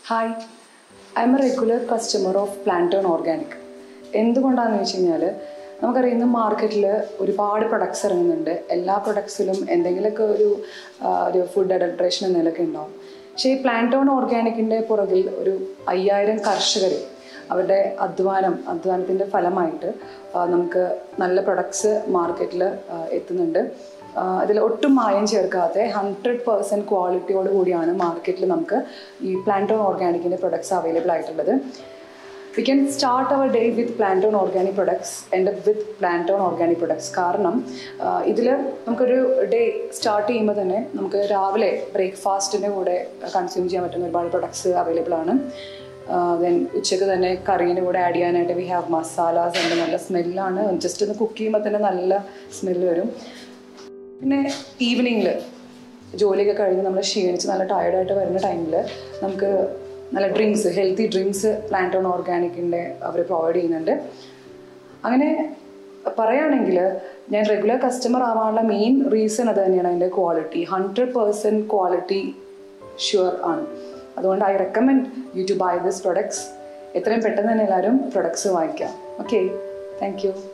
hi I am a regular customer of Plant On organic എന്തുകൊണ്ടാണെന്ന് വെച്ച് കഴിഞ്ഞാൽ നമുക്കറിയാം ഇന്ന് മാർക്കറ്റിൽ ഒരുപാട് പ്രൊഡക്ട്സ് ഇറങ്ങുന്നുണ്ട് എല്ലാ പ്രൊഡക്ട്സിലും എന്തെങ്കിലുമൊക്കെ ഒരു ആ, ഒരു ഫുഡ് അഡൾട്രേഷൻ എന്തെങ്കിലുമൊക്കെ ഉണ്ടാവും പക്ഷേ ഈ പ്ലാന്റോൺ ഓർഗാനിക്കിൻ്റെ പുറകിൽ ഒരു അയ്യായിരം കർഷകർ അവരുടെ അധ്വാനം അധ്വാനത്തിൻ്റെ ഫലമായിട്ട് ആ, നമുക്ക് നല്ല പ്രൊഡക്ട്സ് മാർക്കറ്റിൽ എത്തുന്നുണ്ട് അതിൽ ഒട്ടും മായം ചേർക്കാതെ ഹൺഡ്രഡ് പേഴ്സൻറ്റ് ക്വാളിറ്റിയോട് കൂടിയാണ് മാർക്കറ്റിൽ നമുക്ക് ഈ പ്ലാന്റോൺ ഓർഗാനിക്കിൻ്റെ പ്രൊഡക്ട്സ് അവൈലബിൾ ആയിട്ടുള്ളത് we can start our day with Plant On organic products എൻ്റെ വിത്ത് പ്ലാന്റോൺ ഓർഗാനിക് പ്രൊഡക്ട്സ് കാരണം ഇതിൽ നമുക്കൊരു ഡേ സ്റ്റാർട്ട് ചെയ്യുമ്പോൾ തന്നെ നമുക്ക് രാവിലെ ബ്രേക്ക്ഫാസ്റ്റിൻ്റെ കൂടെ കൺസ്യൂം ചെയ്യാൻ പറ്റുന്ന ഒരുപാട് പ്രൊഡക്ട്സ് അവൈലബിൾ ആണ് ദെൻ ഉച്ചയ്ക്ക് തന്നെ കറീൻ്റെ കൂടെ ആഡ് ചെയ്യാനായിട്ട് വി ഹാവ് മസാലാസ് ഉണ്ട് നല്ല സ്മെല്ലാണ് ജസ്റ്റ് ഒന്ന് കുക്ക് ചെയ്യുമ്പോൾ തന്നെ നല്ല സ്മെല്ല് വരും പിന്നെ ഈവനിങ്ങിൽ ജോലിയൊക്കെ കഴിഞ്ഞ് നമ്മൾ ക്ഷീണിച്ച് നല്ല ടയർഡായിട്ട് വരുന്ന ടൈമിൽ നമുക്ക് നല്ല drinks healthy drinks Plant On ഓർഗാനിക്കിൻ്റെ അവർ പ്രൊവൈഡ് ചെയ്യുന്നുണ്ട് അങ്ങനെ പറയുകയാണെങ്കിൽ ഞാൻ റെഗുലർ കസ്റ്റമർ ആവാനുള്ള മെയിൻ റീസൺ അത് തന്നെയാണ് അതിൻ്റെ quality hundred percent quality sure ആണ് അതുകൊണ്ട് I recommend you to buy this products എത്രയും പെട്ടെന്ന് തന്നെ എല്ലാവരും പ്രൊഡക്ട്സ് വാങ്ങിക്കാം ഓക്കെ താങ്ക് യു